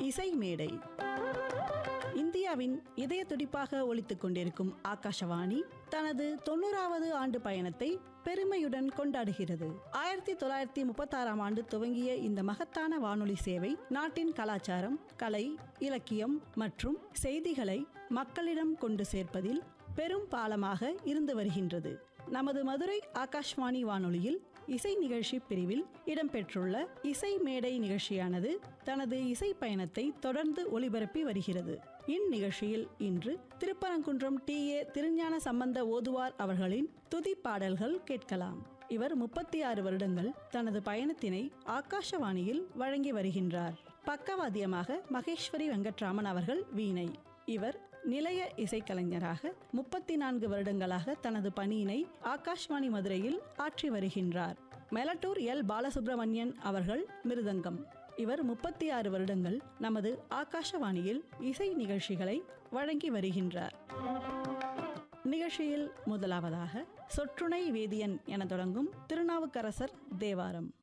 இசை மேடை இந்தியாவின் இதய துடிப்பாக ஒலித்துக் கொண்டிருக்கும் ஆகாஷவாணி தனது தொண்ணூறாவது ஆண்டு பயணத்தை பெருமையுடன் கொண்டாடுகிறது ஆயிரத்தி தொள்ளாயிரத்தி முப்பத்தாறாம் ஆண்டு துவங்கிய இந்த மகத்தான வானொலி சேவை நாட்டின் கலாச்சாரம் கலை இலக்கியம் மற்றும் செய்திகளை மக்களிடம் கொண்டு சேர்ப்பதில் பெரும் பாலமாக இருந்து வருகின்றது நமது மதுரை ஆகாஷ்வாணி வானொலியில் இசை நிகழ்ச்சி பிரிவில் இடம்பெற்றுள்ள இசை மேடை நிகழ்ச்சியானது தனது இசை பயணத்தை தொடர்ந்து ஒளிபரப்பி வருகிறது இந்நிகழ்ச்சியில் இன்று திருப்பரங்குன்றம் டி ஏ திருஞான சம்பந்த ஓதுவார் அவர்களின் துதி பாடல்கள் கேட்கலாம் இவர் முப்பத்தி ஆறு வருடங்கள் தனது பயணத்தினை ஆகாஷவாணியில் வழங்கி வருகின்றார் பக்கவாத்தியமாக மகேஸ்வரி வெங்கட்ராமன் அவர்கள் வீணை இவர் நிலைய இசைக்கலைஞராக முப்பத்தி நான்கு வருடங்களாக தனது பணியினை ஆகாஷ்வாணி மதுரையில் ஆற்றி வருகின்றார் மெலட்டூர் எல் பாலசுப்ரமணியன் அவர்கள் மிருதங்கம் இவர் முப்பத்தி ஆறு வருடங்கள் நமது ஆகாஷவாணியில் இசை நிகழ்ச்சிகளை வழங்கி வருகின்றார் நிகழ்ச்சியில் முதலாவதாக சொற்றுணை வேதியன் என தொடங்கும் திருநாவுக்கரசர் தேவாரம்